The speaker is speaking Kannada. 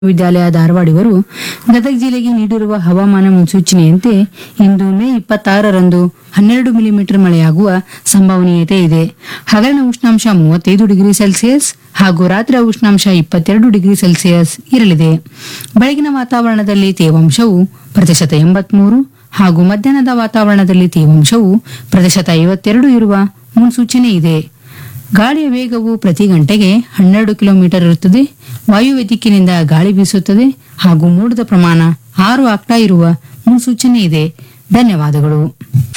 ವಿದ್ಯಾಲಯ ಧಾರವಾಡ ಇವರು ಗದಗ ಜಿಲ್ಲೆಗೆ ನೀಡಿರುವ ಹವಾಮಾನ ಮುನ್ಸೂಚನೆಯಂತೆ ಇಂದು ಮೇ ಇಪ್ಪತ್ತಾರರಂದು ಹನ್ನೆರಡು ಮಿಲಿಮೀಟರ್ ಮಳೆಯಾಗುವ ಸಂಭವನೀಯತೆ ಇದೆ ಹಗಲಿನ ಉಷ್ಣಾಂಶ ಮೂವತ್ತೈದು ಡಿಗ್ರಿ ಸೆಲ್ಸಿಯಸ್ ಹಾಗೂ ರಾತ್ರಿಯ ಉಷ್ಣಾಂಶ ಇಪ್ಪತ್ತೆರಡು ಡಿಗ್ರಿ ಸೆಲ್ಸಿಯಸ್ ಇರಲಿದೆ ಬೆಳಗಿನ ವಾತಾವರಣದಲ್ಲಿ ತೇವಾಂಶವು ಪ್ರತಿಶತ ಎಂಬತ್ಮೂರು ಹಾಗೂ ಮಧ್ಯಾಹ್ನದ ವಾತಾವರಣದಲ್ಲಿ ತೇವಾಂಶವು ಪ್ರತಿಶತ ಐವತ್ತೆರಡು ಇರುವ ಮುನ್ಸೂಚನೆ ಇದೆ ಗಾಳಿಯ ವೇಗವು ಪ್ರತಿ ಗಂಟೆಗೆ ಹನ್ನೆರಡು ಕಿಲೋಮೀಟರ್ ಇರುತ್ತದೆ ವಾಯುವ್ಯ ದಿಕ್ಕಿನಿಂದ ಗಾಳಿ ಬೀಸುತ್ತದೆ ಹಾಗೂ ಮೋಡದ ಪ್ರಮಾಣ ಆರು ಆಗ್ತಾ ಇರುವ ಮುನ್ಸೂಚನೆ ಇದೆ ಧನ್ಯವಾದಗಳು